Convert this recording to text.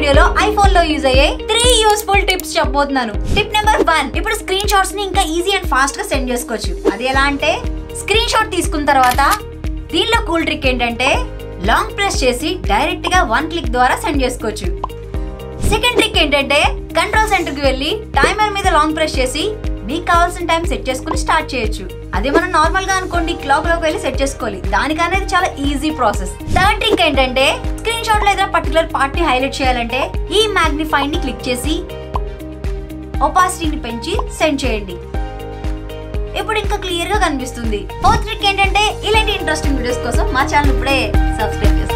వీడియోలో ఐఫోన్ లో యూజ్ అయ్యే త్రీ యూస్ఫుల్ టిప్స్ చెప్పబోతున్నాను టిప్ నెంబర్ వన్ ఇప్పుడు స్క్రీన్ షాట్స్ ని ఇంకా ఈజీ అండ్ ఫాస్ట్ గా సెండ్ చేసుకోవచ్చు అది ఎలా అంటే స్క్రీన్ షాట్ తీసుకున్న తర్వాత దీనిలో కూల్ ట్రిక్ ఏంటంటే లాంగ్ ప్రెస్ చేసి డైరెక్ట్ గా వన్ క్లిక్ ద్వారా సెండ్ చేసుకోవచ్చు సెకండ్ ట్రిక్ ఏంటంటే కంట్రోల్ సెంటర్ కి వెళ్ళి టైమర్ మీద లాంగ్ ప్రెస్ చేసి మీకు కావాల్సిన టైం సెట్ చేసుకుని స్టార్ట్ చేయొచ్చు అదే మనం నార్మల్ గా అనుకోండి క్లాక్ లోకి వెళ్ళి సెట్ చేసుకోవాలి దానికనేది చాలా ఈజీ ప్రాసెస్ థర్డ్ ట్రిక్ ఏంటంటే స్క్రీన్ షాట్ లో ఏదైనా పర్టికులర్ పార్ట్ ని హైలైట్ చేయాలంటే ఈ మ్యాగ్నిఫై ని క్లిక్ చేసి ఒపాసిటీని పెంచి సెండ్ చేయండి ఇప్పుడు ఇంకా క్లియర్ గా కనిపిస్తుంది ఫోర్త్ ట్రిక్ ఏంటంటే ఇలాంటి ఇంట్రెస్టింగ్ వీడియోస్ కోసం మా ఛానల్ ఇప్పుడే సబ్స్క్రైబ్ చేసుకోండి